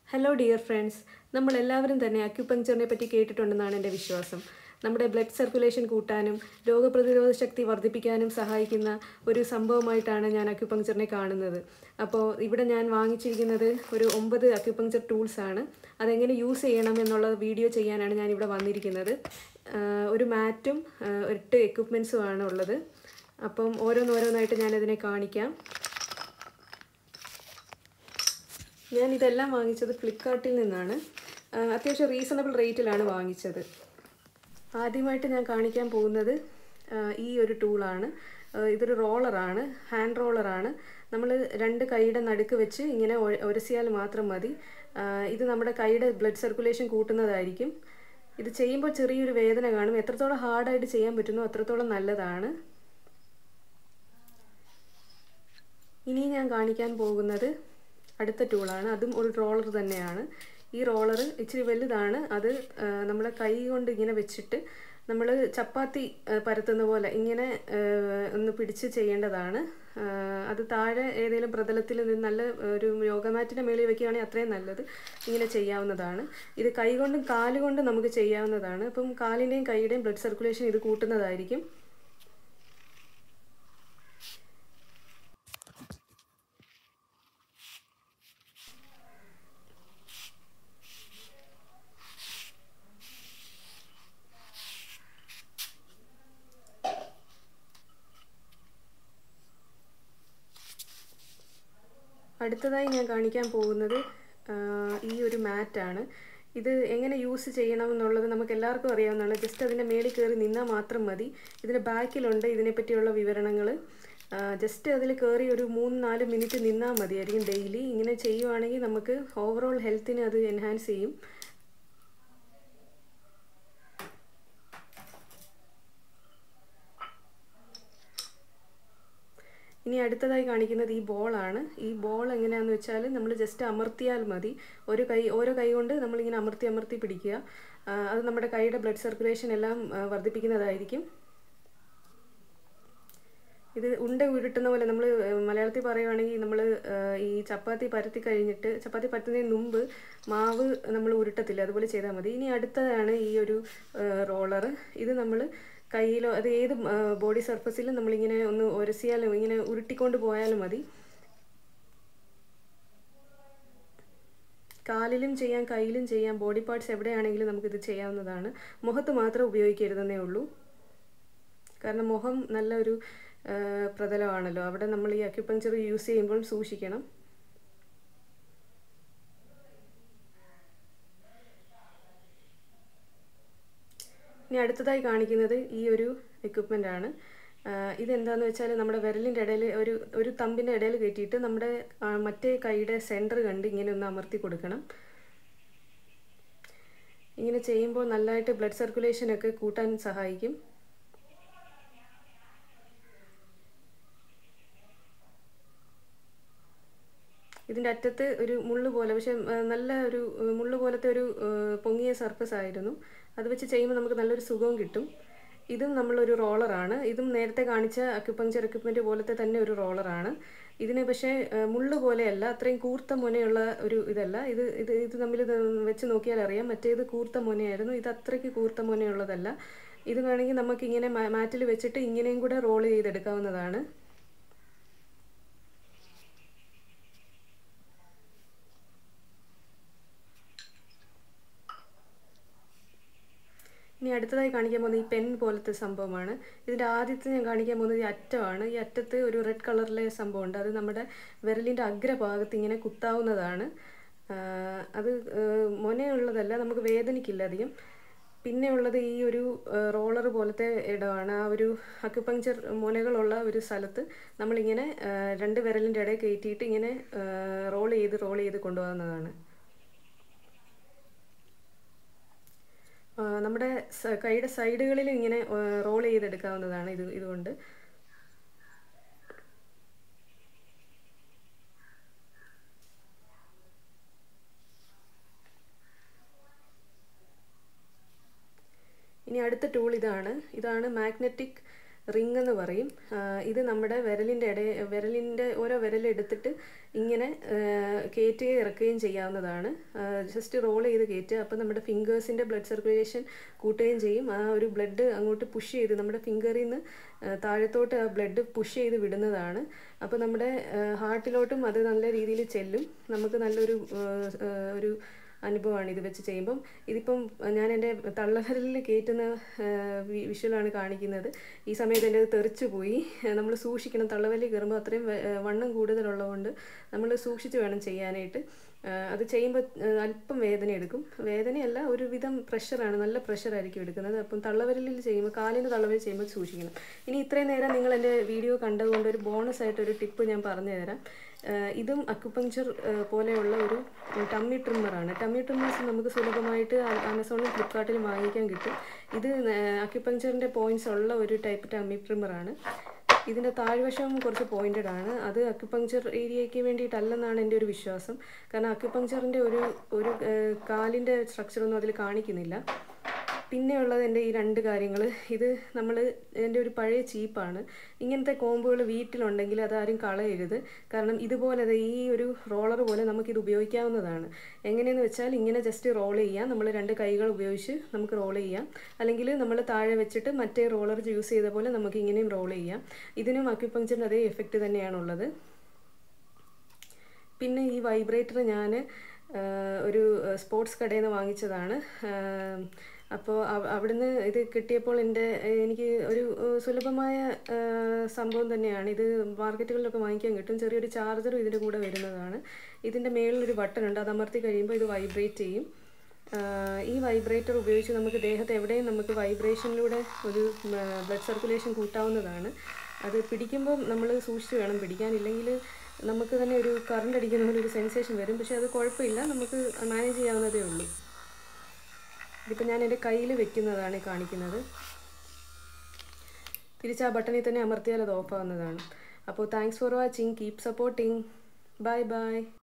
hello dear friends നമ്മൾ എല്ലാവരും തന്നെ അക്യുപങ്ചറിനെ പറ്റി കേട്ടിട്ടുണ്ടെന്നാണ് എൻ്റെ വിശ്വാസം നമ്മുടെ ബ്ലഡ് സർക്കുലേഷൻ കൂട്ടാനും രോഗപ്രതിരോധ ശക്തി വർദ്ധിപ്പിക്കാനും സഹായിക്കുന്ന ഒരു സംഭവമായിട്ടാണ് ഞാൻ അക്യുപങ്ചറിനെ കാണുന്നത് അപ്പോൾ ഇവിടെ ഞാൻ വാങ്ങിച്ചിരിക്കുന്നത് ഒരു ഒമ്പത് അക്യുപങ്ചർ ടൂൾസ് ആണ് അതെങ്ങനെ യൂസ് ചെയ്യണം എന്നുള്ള വീഡിയോ ചെയ്യാനാണ് ഞാൻ ഇവിടെ വന്നിരിക്കുന്നത് ആഹ് ഒരു മാറ്റും ആഹ് എട്ട് എക്യുപ്മെൻസും ആണ് ഉള്ളത് അപ്പം ഓരോന്നോരോന്നായിട്ട് ഞാനതിനെ കാണിക്കാം ഞാൻ ഇതെല്ലാം വാങ്ങിച്ചത് ഫ്ലിപ്കാർട്ടിൽ നിന്നാണ് ആ, അത്യാവശ്യം റീസണബിൾ റേറ്റിലാണ് വാങ്ങിച്ചത് ആദ്യമായിട്ട് ഞാൻ കാണിക്കാൻ പോകുന്നത് ആ, ഈ ഒരു ടൂളാണ് ആ, ഇതൊരു റോളറാണ് ഹാൻഡ് റോളറാണ് നമ്മൾ രണ്ട് കൈയുടെ നടുക്ക് വെച്ച് ഇങ്ങനെ ഒ- ഉരസിയാൽ മാത്രം മതി ആ, ഇത് നമ്മുടെ കൈയുടെ ബ്ലഡ് സർക്കുലേഷൻ കൂട്ടുന്നതായിരിക്കും ഇത് ചെയ്യുമ്പോൾ ചെറിയൊരു വേദന കാണും എത്രത്തോളം ഹാർഡായിട്ട് ചെയ്യാൻ പറ്റുന്നോ അത്രത്തോളം നല്ലതാണ് ഇനി ഞാൻ കാണിക്കാൻ പോകുന്നത് അടുത്ത ടൂളാണ് അതും ഒരു റോളർ തന്നെയാണ് ഈ റോളർ ഇച്ചിരി വലുതാണ് അത് ആ, നമ്മളെ കൈ കൊണ്ട് ഇങ്ങനെ വെച്ചിട്ട് നമ്മൾ ചപ്പാത്തി ആ, പരത്തുന്ന പോലെ ഇങ്ങനെ ആ, ഒന്ന് പിടിച്ച് ചെയ്യേണ്ടതാണ് ആ, അത് താഴെ ഏതെങ്കിലും പ്രതലത്തിൽ നിന്ന് നല്ല ഒരു യോഗമാറ്റിൻ്റെ മേളിൽ വെക്കുകയാണെങ്കിൽ അത്രയും നല്ലത് ഇങ്ങനെ ചെയ്യാവുന്നതാണ് ഇത് കൈ കൊണ്ടും കാലുകൊണ്ടും നമുക്ക് ചെയ്യാവുന്നതാണ് അപ്പം കാലിൻ്റെയും കൈയുടെയും ബ്ലഡ് സർക്കുലേഷൻ ഇത് കൂട്ടുന്നതായിരിക്കും അടുത്തതായി ഞാൻ കാണിക്കാൻ പോകുന്നത് ആ, ഈ ഒരു മാറ്റാണ് ഇത് എങ്ങനെ യൂസ് ചെയ്യണം എന്നുള്ളത് നമുക്ക് എല്ലാവർക്കും അറിയാവുന്നതാണ് ജസ്റ്റ് അതിൻ്റെ മേളിൽ കയറി നിന്നാൽ മാത്രം മതി ഇതിൻ്റെ ബാക്കിലുണ്ട് ഇതിനെപ്പറ്റിയുള്ള വിവരണങ്ങൾ ജസ്റ്റ് അതിൽ കയറി ഒരു മൂന്ന് നാല് മിനിറ്റ് നിന്നാൽ മതിയായിരിക്കും ഡെയിലി ഇങ്ങനെ ചെയ്യുവാണെങ്കിൽ നമുക്ക് ഓവറോൾ ഹെൽത്തിനെ അത് എൻഹാൻസ് ചെയ്യും ഇനി അടുത്തതായി കാണിക്കുന്നത് ഈ ബോളാണ് ഈ ബോൾ എങ്ങനെയാണെന്ന് വെച്ചാൽ നമ്മൾ ജസ്റ്റ് അമർത്തിയാൽ മതി ഒരു കൈ ഓരോ കൈ കൊണ്ട് നമ്മളിങ്ങനെ അമർത്തി അമർത്തി പിടിക്കുക ആ, അത് നമ്മുടെ കൈയുടെ ബ്ലഡ് സർക്കുലേഷൻ എല്ലാം ആ, വർദ്ധിപ്പിക്കുന്നതായിരിക്കും ഇത് ഉണ്ട ഉരുട്ടുന്ന പോലെ നമ്മൾ മലയാളത്തിൽ പറയുവാണെങ്കിൽ നമ്മൾ ഈ ചപ്പാത്തി പരത്തി കഴിഞ്ഞിട്ട് ചപ്പാത്തി പരത്തുന്നതിന് മുമ്പ് മാവ് നമ്മൾ ഉരുട്ടത്തില്ല അതുപോലെ ചെയ്താൽ മതി ഇനി അടുത്തതാണ് ഈ ഒരു റോളർ ഇത് നമ്മൾ കയ്യിലോ അത് ഏത് ബോഡി സർഫസിലും നമ്മളിങ്ങനെ ഒന്ന് ഉരസിയാലും ഇങ്ങനെ ഉരുട്ടിക്കൊണ്ട് പോയാലും മതി കാലിലും ചെയ്യാം കയ്യിലും ചെയ്യാം ബോഡി പാർട്സ് എവിടെയാണെങ്കിലും നമുക്കിത് ചെയ്യാവുന്നതാണ് മുഖത്ത് മാത്രം ഉപയോഗിക്കരുതെന്നേ ഉള്ളൂ കാരണം മുഖം നല്ലൊരു ആ, പ്രതലമാണല്ലോ അവിടെ നമ്മൾ ഈ അക്യുപങ്ചർ യൂസ് ചെയ്യുമ്പോൾ സൂക്ഷിക്കണം ഇനി അടുത്തതായി കാണിക്കുന്നത് ഈ ഒരു എക്യുപ്മെൻ്റ് ആണ് ആ, ഇതെന്താന്ന് വെച്ചാൽ നമ്മുടെ വിരലിൻ്റെ ഇടയിൽ ഒരു ഒരു തമ്പിൻ്റെ ഇടയിൽ കയറ്റിയിട്ട് നമ്മുടെ ആ, മറ്റേ കൈയുടെ സെൻറ്റർ കണ്ട് ഇങ്ങനെ ഒന്ന് അമർത്തി കൊടുക്കണം ഇങ്ങനെ ചെയ്യുമ്പോൾ നല്ലതായിട്ട് ബ്ലഡ് സർക്കുലേഷൻ ഒക്കെ കൂട്ടാൻ സഹായിക്കും ഇതിൻ്റെ അറ്റത്ത് ഒരു മുള്ള് പോലെ പക്ഷെ ആ, നല്ല ഒരു ആ, മുള്ള് പോലത്തെ ഒരു ആ, പൊങ്ങിയ സർഫസ് ആയിരുന്നു അത് വെച്ച് ചെയ്യുമ്പോൾ നമുക്ക് നല്ലൊരു സുഖവും കിട്ടും ഇതും നമ്മളൊരു റോളറാണ് ഇതും നേരത്തെ കാണിച്ച അക്യുപങ്ചർ എക്യുപ്മെൻറ്റ് പോലത്തെ തന്നെ ഒരു റോളറാണ് ഇതിന് പക്ഷേ ആ, മുള്ള് പോലെയല്ല അത്രയും കൂർത്ത മുനയുള്ള ഒരു ഇതല്ല ഇത് ഇത് ഇത് തമ്മിൽ ഇത് വെച്ച് നോക്കിയാൽ അറിയാം മറ്റേത് കൂർത്ത മുനയായിരുന്നു ഇത് അത്രയ്ക്ക് കൂർത്ത മുനയുള്ളതല്ല ഇത് വേണമെങ്കിൽ നമുക്കിങ്ങനെ മാറ്റിൽ വെച്ചിട്ട് ഇങ്ങനെയും കൂടെ റോൾ ചെയ്തെടുക്കാവുന്നതാണ് ഇനി അടുത്തതായി കാണിക്കാൻ പോകുന്നത് ഈ പെൻ പോലത്തെ സംഭവമാണ് ഇതിൻ്റെ ആദ്യത്തെ ഞാൻ കാണിക്കാൻ പോകുന്നത് ഈ അറ്റമാണ് ഈ അറ്റത്ത് ഒരു റെഡ് കളറിലെ സംഭവമുണ്ട് അത് നമ്മുടെ വിരലിൻ്റെ അഗ്രഭാഗത്ത് ഇങ്ങനെ കുത്താവുന്നതാണ് ആ, അത് ആ, മൊനയുള്ളതല്ല നമുക്ക് വേദനിക്കില്ല അധികം പിന്നെ ഉള്ളത് ഈ ഒരു റോളർ പോലത്തെ ഇടമാണ് ആ ഒരു അക്യുപങ്ചർ മുനകളുള്ള ഒരു സ്ഥലത്ത് നമ്മളിങ്ങനെ ആ, രണ്ട് വിരലിൻ്റെ ഇടയിൽ കയറ്റിയിട്ട് ഇങ്ങനെ റോൾ ചെയ്ത് റോൾ ചെയ്ത് കൊണ്ടുപോകുന്നതാണ് ആ, നമ്മുടെ സ- കൈയുടെ സൈഡുകളിൽ ഇങ്ങനെ റോൾ ചെയ്തെടുക്കാവുന്നതാണ് ഇത് ഇതുകൊണ്ട് ഇനി അടുത്ത ടൂൾ ഇതാണ് ഇതാണ് മാഗ്നറ്റിക് റിങ് എന്ന് പറയും ആ, ഇത് നമ്മുടെ വിരലിൻ്റെ ഇട വിരലിൻ്റെ ഓരോ വിരലെടുത്തിട്ട് ഇങ്ങനെ ആ, കയറ്റുകയും ഇറക്കുകയും ചെയ്യാവുന്നതാണ് ജസ്റ്റ് റോൾ ചെയ്ത് കയറ്റുക അപ്പോൾ നമ്മുടെ ഫിംഗേഴ്സിൻ്റെ ബ്ലഡ് സർക്കുലേഷൻ കൂട്ടുകയും ചെയ്യും ആ ഒരു ബ്ലഡ് അങ്ങോട്ട് പുഷ് ചെയ്ത് നമ്മുടെ ഫിംഗറിൽ നിന്ന് ആ, താഴത്തോട്ട് ആ ബ്ലഡ് പുഷ് ചെയ്ത് വിടുന്നതാണ് അപ്പോൾ നമ്മുടെ ഹാർട്ടിലോട്ടും അത് നല്ല രീതിയിൽ ചെല്ലും നമുക്ക് നല്ലൊരു ആ, ആ, ഒരു അനുഭവമാണ് ഇത് വെച്ച് ചെയ്യുമ്പം ഇതിപ്പം ഞാൻ എൻ്റെ തള്ളഹരലിൽ കയറ്റുന്ന വിഷ്വലാണ് കാണിക്കുന്നത് ഈ സമയത്ത് എൻ്റെ അത് തെറിച്ചു പോയി നമ്മൾ സൂക്ഷിക്കണം തള്ളവലി കയറുമ്പോൾ അത്രയും വെ- ഏഹ് വണ്ണം കൂടുതലുള്ളതുകൊണ്ട് നമ്മൾ സൂക്ഷിച്ച് വേണം ചെയ്യാനായിട്ട് ഏഹ് അത് ചെയ്യുമ്പോൾ ഏഹ് അല്പം വേദന എടുക്കും വേദനയല്ല ഒരുവിധം പ്രഷറാണ് നല്ല പ്രഷറായിരിക്കും എടുക്കുന്നത് അപ്പം തള്ളവരലിൽ ചെയ്യുമ്പോൾ കാലിൻ്റെ തള്ളവരൽ ചെയ്യുമ്പോൾ സൂക്ഷിക്കണം ഇനി ഇത്രയും നേരം നിങ്ങൾ എൻ്റെ വീഡിയോ കണ്ടതുകൊണ്ട് ഒരു ബോണസ് ആയിട്ട് ഒരു ടിപ്പ് ഞാൻ പറഞ്ഞു തരാം ഏഹ് ഇതും അക്യുപങ്ചർ പോലെയുള്ള ഒരു ടമ്മി ട്രിമ്മറാണ് ടമ്മി ട്രിമ്മേഴ്സ് നമുക്ക് സുലഭമായിട്ട് ആ- ആമസോണിലും ഫ്ലിപ്കാർട്ടിലും വാങ്ങിക്കാൻ കിട്ടും ഇത് അക്യുപങ്ചറിൻ്റെ പോയിന്റ്സ് ഉള്ള ഒരു ടൈപ്പ് ടമ്മി ട്രിമ്മറാണ് ഇതിൻ്റെ താഴ്വശം കുറച്ച് പോയിന്റഡ് ആണ് അത് അക്യുപങ്ചർ ഏരിയയ്ക്ക് വേണ്ടിയിട്ടല്ലെന്നാണ് എൻ്റെ ഒരു വിശ്വാസം കാരണം അക്യുപങ്ചറിൻ്റെ ഒരു ഒരു ഏഹ്, കാലിൻ്റെ സ്ട്രക്ചറൊന്നും അതിൽ കാണിക്കുന്നില്ല പിന്നെയുള്ളത് എൻ്റെ ഈ രണ്ട് കാര്യങ്ങൾ ഇത് നമ്മൾ എൻ്റെ ഒരു പഴയ ചീപ്പാണ് ഇങ്ങനത്തെ കോമ്പുകൾ വീട്ടിലുണ്ടെങ്കിൽ അതാരും കളയരുത് കാരണം ഇതുപോലെ ദേ ഈ ഒരു റോളർ പോലെ നമുക്കിത് ഉപയോഗിക്കാവുന്നതാണ് എങ്ങനെയെന്ന് വെച്ചാൽ ഇങ്ങനെ ജസ്റ്റ് റോൾ ചെയ്യാം നമ്മൾ രണ്ട് കൈകൾ ഉപയോഗിച്ച് നമുക്ക് റോൾ ചെയ്യാം അല്ലെങ്കിൽ നമ്മൾ താഴെ വെച്ചിട്ട് മറ്റേ റോളർ യൂസ് ചെയ്ത പോലെ നമുക്ക് ഇങ്ങനെയും റോൾ ചെയ്യാം ഇതിനും അക്യുപങ്ചറിൻ്റെ അതേ എഫക്റ്റ് തന്നെയാണുള്ളത് പിന്നെ ഈ വൈബ്രേറ്റർ ഞാൻ ഒരു സ്പോർട്സ് കടയിൽ നിന്ന് വാങ്ങിച്ചതാണ് അപ്പോൾ അവിടുന്ന് ഇത് കിട്ടിയപ്പോൾ എൻ്റെ എനിക്ക് ഒരു ഏഹ്, സുലഭമായ ഏഹ്, സംഭവം തന്നെയാണ് ഇത് മാർക്കറ്റുകളിലൊക്കെ വാങ്ങിക്കാൻ കിട്ടും ചെറിയൊരു ചാർജറും ഇതിൻ്റെ കൂടെ വരുന്നതാണ് ഇതിൻ്റെ മേളിലൊരു ബട്ടൺ ഉണ്ട് അത് അമർത്തി കഴിയുമ്പോൾ ഇത് വൈബ്രേറ്റ് ചെയ്യും ആഹ് ഈ വൈബ്രേറ്റർ ഉപയോഗിച്ച് നമുക്ക് ദേഹത്ത് എവിടെയും നമുക്ക് വൈബ്രേഷനിലൂടെ ഒരു ബ്ലഡ് സർക്കുലേഷൻ കൂട്ടാവുന്നതാണ് അത് പിടിക്കുമ്പോൾ നമ്മൾ സൂക്ഷിച്ച് വേണം പിടിക്കാനില്ലെങ്കിൽ നമുക്ക് തന്നെ ഒരു കറണ്ട് അടിക്കുന്ന പോലെ ഒരു സെൻസേഷൻ വരും പക്ഷെ അത് കുഴപ്പമില്ല നമുക്ക് മാനേജ് ചെയ്യാവുന്നതേ ഉള്ളൂ ഇതിപ്പോൾ ഞാൻ എൻ്റെ കയ്യിൽ വെക്കുന്നതാണ് ഈ കാണിക്കുന്നത് തിരിച്ച് ആ ബട്ടണിൽ തന്നെ അമർത്തിയാൽ അത് ഓഫ് ആവുന്നതാണ് അപ്പോൾ thanks for watching keep supporting bye by